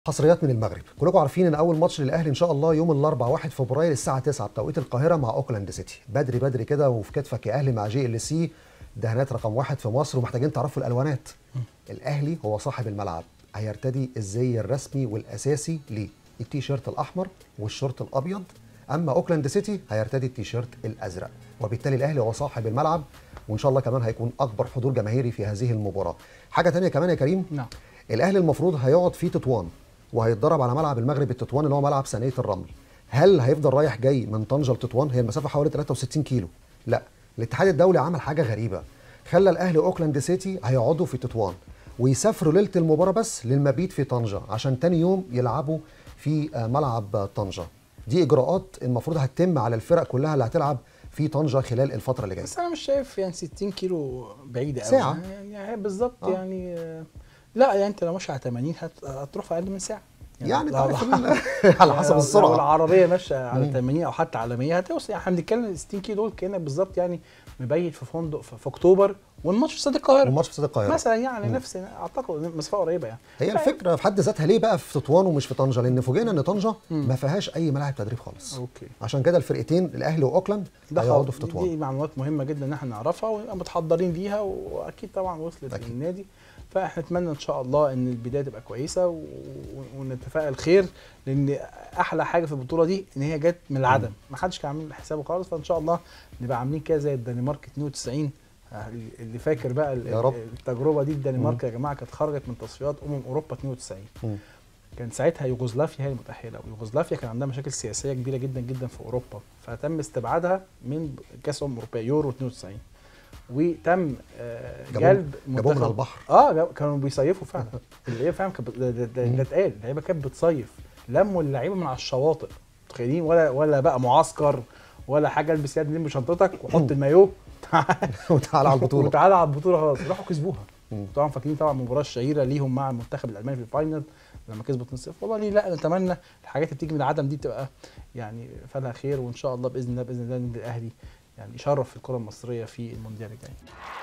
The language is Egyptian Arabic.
حصريات من المغرب كلكم عارفين ان اول ماتش للاهلي ان شاء الله يوم الاربعاء 1 فبراير الساعه 9 بتوقيت القاهره مع اوكلاند سيتي بدري بدري كده وفي كتفك يا اهلي مع جي ال سي دهانات رقم واحد في مصر ومحتاجين تعرفوا الالوانات الاهلي هو صاحب الملعب هيرتدي الزي الرسمي والاساسي ليه التيشيرت الاحمر والشورت الابيض اما اوكلاند سيتي هيرتدي التيشيرت الازرق وبالتالي الاهلي هو صاحب الملعب وان شاء الله كمان هيكون اكبر حضور جماهيري في هذه المباراه حاجه تانية كمان يا كريم نعم الاهلي المفروض هيقعد في تطوان وهيتدرب على ملعب المغرب التطوان اللي هو ملعب ثانيه الرمل هل هيفضل رايح جاي من طنجه لتطوان هي المسافه حوالي 63 كيلو لا الاتحاد الدولي عمل حاجه غريبه خلى الاهلي اوكلاند سيتي هيقعدوا في تطوان ويسافروا ليله المباراه بس للمبيت في طنجه عشان تاني يوم يلعبوا في آه، ملعب طنجه دي اجراءات المفروض هتتم على الفرق كلها اللي هتلعب في طنجه خلال الفتره اللي جايه بس انا مش شايف يعني 60 كيلو بعيده قوي ساعة. يعني يعني بالظبط آه. يعني آه، لا يعني انت لو ماشي على 80 هت- هتروح في اقل من ساعه يعني لو- تعرف ال- على حسب لو- لو السرعه العربيه ماشيه على مم. 80 او حتى على 100 هتوصل يعني احنا بنتكلم 60 كيلو دول كانك بالظبط يعني مبيت في فندق في, في اكتوبر والماتش في استاد القاهره والماتش في استاد القاهره مثلا يعني مم. نفس اعتقد مسافه قريبه يعني هي الفكره في حد ذاتها ليه بقى في تطوان ومش في طنجه لان فوجئنا ان طنجه ما فيهاش اي ملاعب تدريب خالص اوكي عشان كده الفرقتين الاهلي واوكلاند ده هيقعدوا في خلاص. تطوان دي معلومات مهمه جدا ان احنا نعرفها ونبقى متحضرين ليها واكيد طبعا وصلت أكيد. للنادي فاحنا نتمنى ان شاء الله ان البدايه تبقى كويسه و... ونتفائل خير لان احلى حاجه في البطوله دي ان هي جت من العدم ما حدش كان عامل حسابه خالص فان شاء الله نبقى عاملين كده زي الدنمارك 92 آه، اللي فاكر بقى ال- يا رب. التجربه دي الدنمارك يا جماعه كانت خرجت من تصفيات امم اوروبا 92 مم. كان ساعتها يوغوسلافيا هي المتاهله ويوغوسلافيا كان عندها مشاكل سياسيه كبيره جدا جدا في اوروبا فتم استبعادها من كاس امم اوروبيه يورو 92 وتم آه، جابوهم- جلب جابوهم من منتخب- البحر اه جاب- كانوا بيصيفوا فعلا اللي هي فعلا كانت بت- ده- ده ده- ده اتقال اللعيبه كانت بتصيف لموا اللعيبه من على الشواطئ متخيلين ولا ولا بقى معسكر ولا حاجه البس يد لم شنطتك وحط المايوه وتعالى على البطوله وتعالى على البطوله خلاص راحوا كسبوها مم. طبعا فاكرين طبعا المباراه الشهيره ليهم مع المنتخب الالماني في الفاينل لما كسبوا 2-0 والله ليه لا نتمنى الحاجات اللي بتيجي من العدم دي تبقى يعني فلها خير وان شاء الله باذن الله باذن الله النادي الاهلي يعني يشرف الكره المصريه في المونديال الجاي